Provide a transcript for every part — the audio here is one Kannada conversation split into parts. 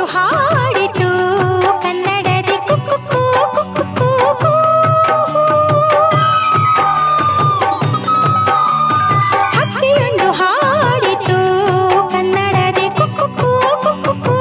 ಹಾಡಿತು ಕನ್ನಡದಿ ಕುಕ್ಕು ಕುಕ್ಕು ಹಕ್ಕಿಯೊಂದು ಹಾಡಿತು ಕನ್ನಡದಿ ಕುಕ್ಕು ಕುಕ್ಕು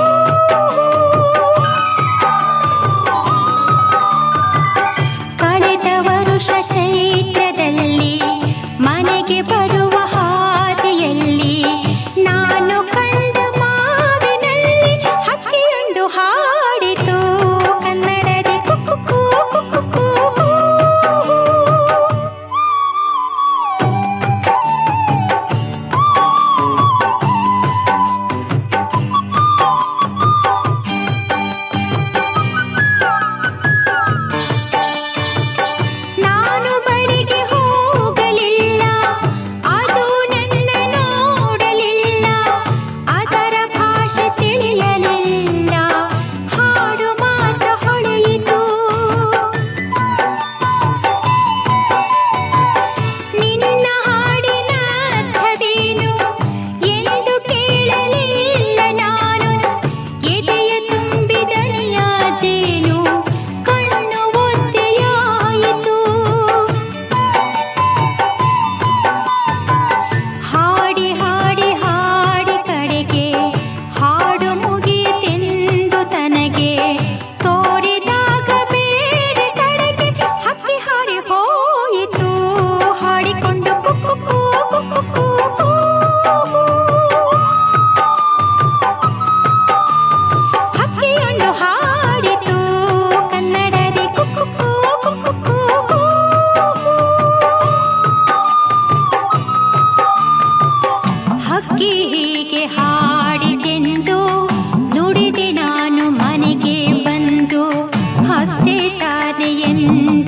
ಕಳೆದ ವರುಷ ಚೈತ್ರದಲ್ಲಿ ಮನೆಗೆ ಬರುವ ಹಾದಿಯಲ್ಲಿ ನಾನು ಕಂಡ ಮಾವಿನಲ್ಲಿ ಹಕ್ಕಿಯೊಂದು ಹಾಡಿತು ಕನ್ನಡದಿ ಕುಕ್ಕು ಕುಕ್ಕು ನಾನು ಬಳಿಗೆ ಹೋಗಲಿಲ್ಲ ಅದು ನನ್ನ ನೋಡಲಿಲ್ಲ ಅದರ ಭಾಷೆ ತಿಳಿಯಲಿಲ್ಲ ಹಾಡು ಮಾತ್ರ ಹೊಳೆಯಿತು ನಿನ್ನ ಹಾಡಿನ ಅರ್ಥವೇನು ಎಂದು ಕೇಳಲಿಲ್ಲ ನಾನು ಎದೆಯ ತುಂಬಿದನಿಯ ಜೇನು ಕಣ್ಣು ಒದ್ದೆಯಾಯಿತು ಹಾಡಿ ಹಾಡಿ ಹಾಡಿ ಕಡೆಗೆ ಹಾಡು ಮುಗಿತೆಂದು ತನಗೆ ತೋರಿದಾಗ ಬೇರೆ ಕಡೆಗೆ ಹಕ್ಕಿ ಹಾರಿ ಹೋಯಿತು ಹಾಡಿಕೊಂಡು ಕುಕ್ಕು ಕುಕ್ಕು ಹಕ್ಕಿಯೊಂದು ಹಾಡಿತು ಕನ್ನಡದಿ ಕುಕ್ಕು ಕುಕ್ಕು ಹಕ್ಕಿ ಹೀಗೆ ಹಾಡಿದೆಂದು ನುಡಿದೆ ನಾನು ಮನೆಗೆ ಬಂದು ಅಷ್ಟೇ ತಾನೆ ಎಂದು